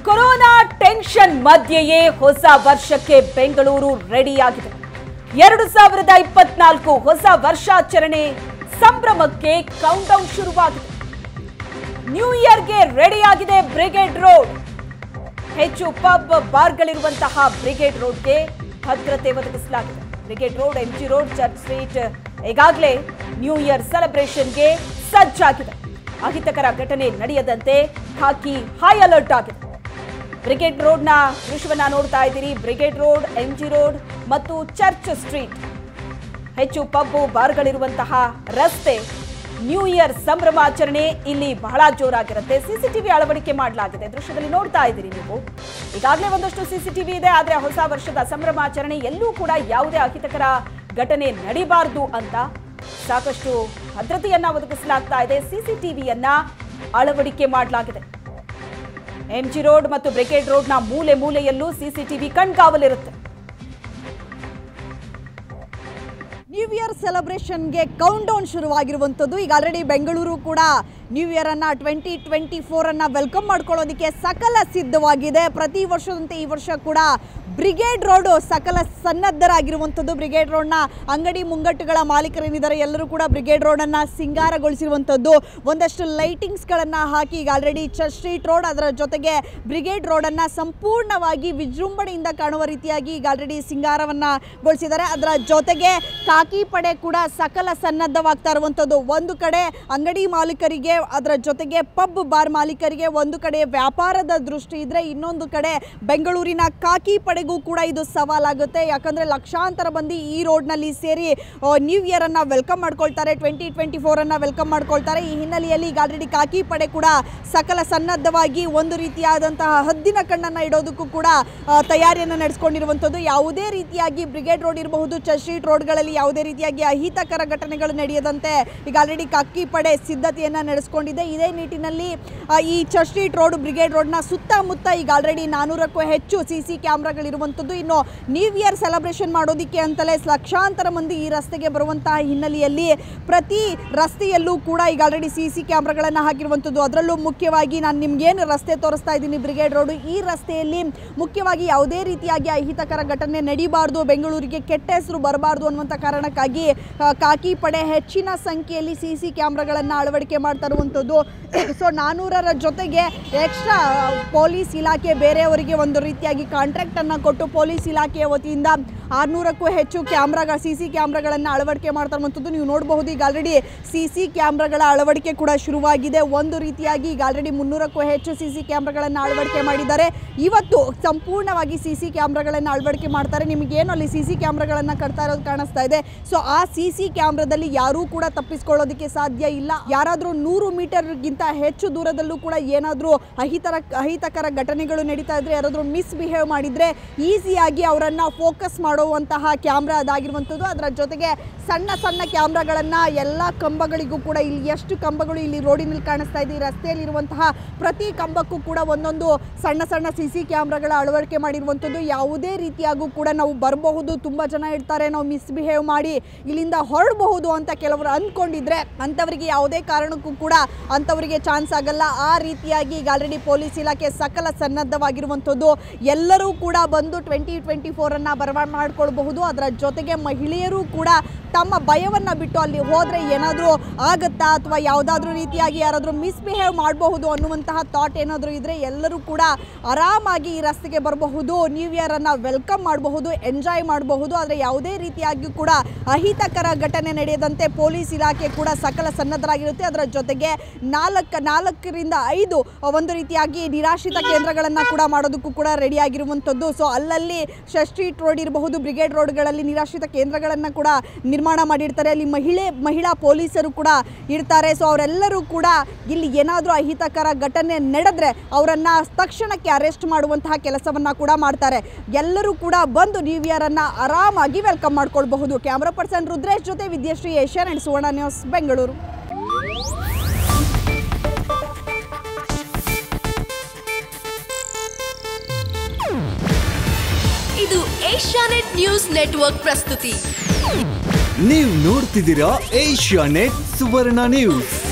corona tension ಮಧ್ಯೆಯೇ ಹೊಸ ವರ್ಷಕ್ಕೆ ಬೆಂಗಳೂರು ರೆಡಿಯಾಗಿದೆ ಎರಡು ಸಾವಿರದ ಇಪ್ಪತ್ನಾಲ್ಕು ಹೊಸ ವರ್ಷಾಚರಣೆ ಸಂಭ್ರಮಕ್ಕೆ ಕೌಂಟೌನ್ ಶುರುವಾಗಿದೆ ನ್ಯೂ ಇಯರ್ಗೆ ರೆಡಿಯಾಗಿದೆ ಬ್ರಿಗೇಡ್ ರೋಡ್ ಹೆಚ್ಚು ಪಬ್ ಬಾರ್ಗಳಿರುವಂತಹ ಬ್ರಿಗೇಡ್ ರೋಡ್ಗೆ ಭದ್ರತೆ ಒದಗಿಸಲಾಗಿದೆ Brigade Road MG Road Church Street ಈಗಾಗಲೇ ನ್ಯೂ ಇಯರ್ ಸೆಲೆಬ್ರೇಷನ್ಗೆ ಸಜ್ಜಾಗಿದೆ ಅಹಿತಕರ ಘಟನೆ ನಡೆಯದಂತೆ ಖಾಕಿ ಹೈ ಅಲರ್ಟ್ ಆಗಿದೆ ಬ್ರಿಗೇಡ್ ರೋಡ್ನ ದೃಶ್ಯವನ್ನ ನೋಡ್ತಾ ಇದ್ದೀರಿ ಬ್ರಿಗೇಡ್ ರೋಡ್ ಎಂಜಿ ರೋಡ್ ಮತ್ತು ಚರ್ಚ್ ಸ್ಟ್ರೀಟ್ ಹೆಚ್ಚು ಪಬ್ಬು ಬಾರ್ಗಳಿರುವಂತಹ ರಸ್ತೆ ನ್ಯೂ ಇಯರ್ ಸಂಭ್ರಮಾಚರಣೆ ಇಲ್ಲಿ ಬಹಳ ಜೋರಾಗಿರುತ್ತೆ ಸಿಸಿಟಿವಿ ಅಳವಡಿಕೆ ಮಾಡಲಾಗಿದೆ ದೃಶ್ಯದಲ್ಲಿ ನೋಡ್ತಾ ಇದ್ದೀರಿ ನೀವು ಈಗಾಗಲೇ ಒಂದಷ್ಟು ಸಿಸಿಟಿವಿ ಇದೆ ಆದರೆ ಹೊಸ ವರ್ಷದ ಸಂಭ್ರಮಾಚರಣೆ ಎಲ್ಲೂ ಕೂಡ ಯಾವುದೇ ಅಹಿತಕರ ಘಟನೆ ನಡಿಬಾರದು ಅಂತ ಸಾಕಷ್ಟು ಭದ್ರತೆಯನ್ನ ಒದಗಿಸಲಾಗ್ತಾ ಇದೆ ಸಿಸಿಟಿವಿಯನ್ನ ಅಳವಡಿಕೆ ಮಾಡಲಾಗಿದೆ ಎಂಜಿ ರೋಡ್ ಮತ್ತು ಬ್ರಿಗೇಡ್ ರೋಡ್ನ ಮೂಲೆ ಮೂಲೆಯಲ್ಲೂ ಸಿಸಿಟಿವಿ ಕಣ್ಗಾವಲಿರುತ್ತೆ ನ್ಯೂ ಇಯರ್ ಸೆಲೆಬ್ರೇಷನ್ಗೆ ಕೌಂಟ್ ಡೌನ್ ಶುರುವಾಗಿರುವಂಥದ್ದು ಈಗ ಆಲ್ರೆಡಿ ಬೆಂಗಳೂರು ಕೂಡ ನ್ಯೂ ಇಯರ್ ಅನ್ನ ಟ್ವೆಂಟಿ ಟ್ವೆಂಟಿ ಫೋರ್ ಅನ್ನ ವೆಲ್ಕಮ್ ಮಾಡ್ಕೊಳ್ಳೋದಕ್ಕೆ ಸಕಲ ಸಿದ್ಧವಾಗಿದೆ ಪ್ರತಿ ವರ್ಷದಂತೆ ಈ ವರ್ಷ ಕೂಡ ಬ್ರಿಗೇಡ್ ರೋಡ್ ಸಕಲ ಸನ್ನದ್ಧರಾಗಿರುವಂಥದ್ದು ಬ್ರಿಗೇಡ್ ರೋಡ್ನ ಅಂಗಡಿ ಮುಂಗಟ್ಟುಗಳ ಮಾಲೀಕರೇನಿದ್ದಾರೆ ಎಲ್ಲರೂ ಕೂಡ ಬ್ರಿಗೇಡ್ ರೋಡನ್ನು ಸಿಂಗಾರಗೊಳಿಸಿರುವಂಥದ್ದು ಒಂದಷ್ಟು ಲೈಟಿಂಗ್ಸ್ಗಳನ್ನು ಹಾಕಿ ಈಗ ಆಲ್ರೆಡಿ ಚರ್ಚ್ ಸ್ಟ್ರೀಟ್ ರೋಡ್ ಅದರ ಜೊತೆಗೆ ಬ್ರಿಗೇಡ್ ರೋಡನ್ನು ಸಂಪೂರ್ಣವಾಗಿ ವಿಜೃಂಭಣೆಯಿಂದ ಕಾಣುವ ರೀತಿಯಾಗಿ ಈಗ ಆಲ್ರೆಡಿ ಸಿಂಗಾರವನ್ನು ಗೊಳಿಸಿದ್ದಾರೆ ಅದರ ಜೊತೆಗೆ ಕಾಕಿ ಪಡೆ ಕೂಡ ಸಕಲ ಸನ್ನದ್ಧವಾಗ್ತಾ ಇರುವಂಥದ್ದು ಒಂದು ಕಡೆ ಅಂಗಡಿ ಮಾಲೀಕರಿಗೆ ಅದರ ಜೊತೆಗೆ ಪಬ್ ಬಾರ್ ಮಾಲೀಕರಿಗೆ ಒಂದು ಕಡೆ ವ್ಯಾಪಾರದ ದೃಷ್ಟಿ ಇದ್ರೆ ಇನ್ನೊಂದು ಕಡೆ ಬೆಂಗಳೂರಿನ ಕಾಕಿ ಪಡೆಗೂ ಕೂಡ ಇದು ಸವಾಲಾಗುತ್ತೆ ಯಾಕಂದ್ರೆ ಲಕ್ಷಾಂತರ ಮಂದಿ ಈ ರೋಡ್ನಲ್ಲಿ ಸೇರಿ ನ್ಯೂ ಇಯರ್ ಅನ್ನ ವೆಲ್ಕಮ್ ಮಾಡ್ಕೊಳ್ತಾರೆ ಟ್ವೆಂಟಿ ಟ್ವೆಂಟಿ ಫೋರ್ ಅನ್ನ ವೆಲ್ಕಮ್ ಮಾಡ್ಕೊಳ್ತಾರೆ ಈ ಹಿನ್ನೆಲೆಯಲ್ಲಿ ಈಗ ಆಲ್ರೆಡಿ ಕಾಕಿ ಪಡೆ ಕೂಡ ಸಕಲ ಸನ್ನದ್ಧವಾಗಿ ಒಂದು ರೀತಿಯಾದಂತಹ ಹದ್ದಿನ ಕಣ್ಣನ್ನ ಇಡೋದಕ್ಕೂ ಕೂಡ ಆ, ತಯಾರಿಯನ್ನು ನಡೆಸ್ಕೊಂಡಿರುವಂಥದ್ದು ಯಾವುದೇ ರೀತಿಯಾಗಿ ಬ್ರಿಗೇಡ್ ರೋಡ್ ಇರಬಹುದು ಚರ್ಚ್ ಸ್ಟ್ರೀಟ್ ರೋಡ್ಗಳಲ್ಲಿ ಯಾವುದೇ ರೀತಿಯಾಗಿ ಅಹಿತಕರ ಘಟನೆಗಳು ನಡೆಯದಂತೆ ಈಗ ಆಲ್ರೆಡಿ ಕಾಕಿ ಪಡೆ ಸಿದ್ಧತೆಯನ್ನ ನಡೆಸ್ಕೊಂಡಿದೆ ಇದೇ ನಿಟ್ಟಿನಲ್ಲಿ ಆ, ಈ ಚರ್ಚ್ ಸ್ಟ್ರೀಟ್ ರೋಡ್ ಬ್ರಿಗೇಡ್ ರೋಡ್ನ ಸುತ್ತಮುತ್ತ ಈಗ ಆಲ್ರೆಡಿ ನಾನೂರಕ್ಕೂ ಹೆಚ್ಚು ಸಿ ಸಿ ಕ್ಯಾಮ್ರಾಗಳಿರುವಂಥದ್ದು ಇನ್ನು ನ್ಯೂ ಇಯರ್ ಸೆಲೆಬ್ರೇಷನ್ ಮಾಡೋದಕ್ಕೆ ಅಂತಲೇ ಲಕ್ಷಾಂತರ ಮಂದಿ ಈ ರಸ್ತೆಗೆ ಬರುವಂತಹ ಹಿನ್ನೆಲೆಯಲ್ಲಿ ಪ್ರತಿ ರಸ್ತೆಯಲ್ಲೂ ಕೂಡ ಈಗ ಆಲ್ರೆಡಿ ಸಿ ಸಿ ಕ್ಯಾಮ್ರಾಗಳನ್ನು ಹಾಕಿರುವಂಥದ್ದು ಅದರಲ್ಲೂ ಮುಖ್ಯವಾಗಿ ನಾನು ನಿಮ್ಗೇನು ರಸ್ತೆ ತೋರಿಸ್ತಾ ಇದ್ದೀನಿ ಬ್ರಿಗೇಡ್ ರೋಡು ಈ ರಸ್ತೆಯಲ್ಲಿ ಮುಖ್ಯವಾಗಿ ಯಾವುದೇ ರೀತಿಯಾಗಿ ಅಹಿತಕರ ಘಟನೆ ನಡೀಬಾರ್ದು ಬೆಂಗಳೂರಿಗೆ ಕೆಟ್ಟ ಹೆಸರು ಬರಬಾರ್ದು ಅನ್ನುವಂಥ ಕಾರಣಕ್ಕಾಗಿ ಆ, ಕಾಕಿ ಪಡೆ ಹೆಚ್ಚಿನ ಸಂಖ್ಯೆಯಲ್ಲಿ ಸಿ ಸಿ ಕ್ಯಾಮ್ರಾಗಳನ್ನು ಅಳವಡಿಕೆ ಮಾಡ್ತಾ ಇರುವಂಥದ್ದು ಸೊ ನಾನೂರರ ಜೊತೆಗೆ ಎಕ್ಸ್ಟ್ರಾ ಪೊಲೀಸ್ ಇಲಾಖೆ ಬೇರೆಯವರಿಗೆ ಒಂದು ರೀತಿಯಾಗಿ ಕಾಂಟ್ರಾಕ್ಟನ್ನು ಕೊಟ್ಟು ಪೊಲೀಸ್ ಇಲಾಖೆಯ ವತಿಯಿಂದ ಆರುನೂರಕ್ಕೂ ಹೆಚ್ಚು ಕ್ಯಾಮ್ರಾಗಳ ಸಿ ಸಿ ಕ್ಯಾಮ್ರಾಗಳನ್ನು ಅಳವಡಿಕೆ ಮಾಡ್ತಾ ಇರುವಂಥದ್ದು ನೀವು ನೋಡಬಹುದು ಈಗ ಆಲ್ರೆಡಿ ಸಿ ಸಿ ಕ್ಯಾಮ್ರಾಗಳ ಅಳವಡಿಕೆ ಕೂಡ ಶುರುವಾಗಿದೆ ಒಂದು ರೀತಿಯಾಗಿ ಈಗ ಆಲ್ರೆಡಿ ಮುನ್ನೂರಕ್ಕೂ ಹೆಚ್ಚು ಸಿ ಸಿ ಕ್ಯಾಮ್ರಾಗಳನ್ನು ಅಳವಡಿಕೆ ಮಾಡಿದ್ದಾರೆ ಇವತ್ತು ಸಂಪೂರ್ಣವಾಗಿ ಸಿ ಸಿ ಕ್ಯಾಮ್ರಾಗಳನ್ನು ಅಳವಡಿಕೆ ಮಾಡ್ತಾರೆ ನಿಮಗೇನು ಅಲ್ಲಿ ಸಿ ಸಿ ಕ್ಯಾಮ್ರಾಗಳನ್ನು ಕಟ್ತಾ ಇರೋದು ಕಾಣಿಸ್ತಾ ಇದೆ ಸೊ ಆ ಸಿ ಸಿ ಕ್ಯಾಮ್ರಾದಲ್ಲಿ ಯಾರೂ ಕೂಡ ತಪ್ಪಿಸ್ಕೊಳ್ಳೋದಕ್ಕೆ ಸಾಧ್ಯ ಇಲ್ಲ ಯಾರಾದರೂ ನೂರು ಮೀಟರ್ಗಿಂತ ಹೆಚ್ಚು ದೂರದಲ್ಲೂ ಕೂಡ ಏನಾದರೂ ಅಹಿತರ ಅಹಿತಕರ ಘಟನೆಗಳು ನಡೀತಾ ಇದ್ರೆ ಯಾರಾದರೂ ಮಿಸ್ಬಿಹೇವ್ ಮಾಡಿದರೆ ಈಸಿಯಾಗಿ ಅವರನ್ನು ಫೋಕಸ್ ಮಾಡುವಂತಹ ಕ್ಯಾಮ್ರಾ ಅದಾಗಿರುವಂಥದ್ದು ಅದರ ಜೊತೆಗೆ ಸಣ್ಣ ಸಣ್ಣ ಕ್ಯಾಮ್ರಾಗಳನ್ನು ಎಲ್ಲ ಕಂಬಗಳಿಗೂ ಕೂಡ ಇಲ್ಲಿ ಎಷ್ಟು ಕಂಬಗಳು ಇಲ್ಲಿ ರೋಡಿನಲ್ಲಿ ಕಾಣಿಸ್ತಾ ಇದೆ ಈ ರಸ್ತೆಯಲ್ಲಿರುವಂತಹ ಪ್ರತಿ ಕಂಬಕ್ಕೂ ಕೂಡ ಒಂದೊಂದು ಸಣ್ಣ ಸಣ್ಣ ಸಿ ಸಿ ಕ್ಯಾಮ್ರಾಗಳ ಅಳವಡಿಕೆ ಮಾಡಿರುವಂಥದ್ದು ಯಾವುದೇ ರೀತಿಯಾಗೂ ಕೂಡ ನಾವು ಬರಬಹುದು ತುಂಬ ಜನ ಇರ್ತಾರೆ ನಾವು ಮಿಸ್ಬಿಹೇವ್ ಮಾಡಿ ಇಲ್ಲಿಂದ ಹೊರಡಬಹುದು ಅಂತ ಕೆಲವರು ಅಂದ್ಕೊಂಡಿದ್ರೆ ಅಂಥವರಿಗೆ ಯಾವುದೇ ಕಾರಣಕ್ಕೂ ಕೂಡ ಅಂಥವರಿಗೆ ಚಾನ್ಸ್ ಆಗಲ್ಲ ಆ ರೀತಿಯಾಗಿ ಈಗ ಆಲ್ರೆಡಿ ಪೊಲೀಸ್ ಇಲಾಖೆ ಸಕಲ ಸನ್ನದ್ಧವಾಗಿರುವಂಥದ್ದು ಎಲ್ಲರೂ ಕೂಡ ಬಂದು ಟ್ವೆಂಟಿ ಟ್ವೆಂಟಿ ಫೋರನ್ನು ಬರಮಾಡ ಮಾಡ್ಕೊಳ್ಬಹುದು ಅದರ ಜೊತೆಗೆ ಮಹಿಳೆಯರು ಕೂಡ ತಮ್ಮ ಭಯವನ್ನು ಬಿಟ್ಟು ಅಲ್ಲಿ ಹೋದರೆ ಏನಾದರೂ ಆಗುತ್ತಾ ಅಥವಾ ಯಾವುದಾದ್ರೂ ರೀತಿಯಾಗಿ ಯಾರಾದರೂ ಮಿಸ್ಬಿಹೇವ್ ಮಾಡಬಹುದು ಅನ್ನುವಂತಹ ಥಾಟ್ ಏನಾದರೂ ಇದ್ದರೆ ಎಲ್ಲರೂ ಕೂಡ ಆರಾಮಾಗಿ ಈ ರಸ್ತೆಗೆ ಬರಬಹುದು ನ್ಯೂ ಇಯರನ್ನು ವೆಲ್ಕಮ್ ಮಾಡಬಹುದು ಎಂಜಾಯ್ ಮಾಡಬಹುದು ಆದರೆ ಯಾವುದೇ ರೀತಿಯಾಗಿ ಕೂಡ ಅಹಿತಕರ ಘಟನೆ ನಡೆಯದಂತೆ ಪೊಲೀಸ್ ಇಲಾಖೆ ಕೂಡ ಸಕಲ ಸನ್ನದ್ಧರಾಗಿರುತ್ತೆ ಅದರ ಜೊತೆಗೆ ನಾಲ್ಕು ನಾಲ್ಕರಿಂದ ಐದು ಒಂದು ರೀತಿಯಾಗಿ ನಿರಾಶ್ರಿತ ಕೇಂದ್ರಗಳನ್ನು ಕೂಡ ಮಾಡೋದಕ್ಕೂ ಕೂಡ ರೆಡಿ ಆಗಿರುವಂಥದ್ದು ಸೊ ಅಲ್ಲಲ್ಲಿ ಸ್ಟ್ರೀಟ್ ರೋಡ್ ಇರಬಹುದು ಬ್ರಿಗೇಡ್ ರೋಡ್ಗಳಲ್ಲಿ ನಿರಾಶ್ರಿತ ಕೇಂದ್ರಗಳನ್ನು ಕೂಡ ನಿರ್ಮಾಣ ಮಾಡಿರ್ತಾರೆ ಅಲ್ಲಿ ಮಹಿಳೆ ಮಹಿಳಾ ಪೊಲೀಸರು ಕೂಡ ಇರ್ತಾರೆ ಸೊ ಅವರೆಲ್ಲರೂ ಕೂಡ ಇಲ್ಲಿ ಏನಾದರೂ ಅಹಿತಕರ ಘಟನೆ ನಡೆದ್ರೆ ಅವರನ್ನು ತಕ್ಷಣಕ್ಕೆ ಅರೆಸ್ಟ್ ಮಾಡುವಂತಹ ಕೆಲಸವನ್ನು ಕೂಡ ಮಾಡ್ತಾರೆ ಎಲ್ಲರೂ ಕೂಡ ಬಂದು ನ್ಯೂ ಇಯರನ್ನು ಆರಾಮಾಗಿ ವೆಲ್ಕಮ್ ಮಾಡ್ಕೊಳ್ಬಹುದು ಕ್ಯಾಮ್ರಾ ಪರ್ಸನ್ ರುದ್ರೇಶ್ ಜೊತೆ ವಿದ್ಯಾಶ್ರೀ ಏಷ್ಯನ್ ಅಂಡ್ ಸುವರ್ಣ ನ್ಯೂಸ್ ಬೆಂಗಳೂರು ಇದು ಏಷ್ಯಾನೆಟ್ ನ್ಯೂಸ್ ನೆಟ್ವರ್ಕ್ ಪ್ರಸ್ತುತಿ ನೀವು ನೋಡ್ತಿದ್ದೀರಾ ಏಷ್ಯಾ ನೆಟ್ ಸುವರ್ಣ ನ್ಯೂಸ್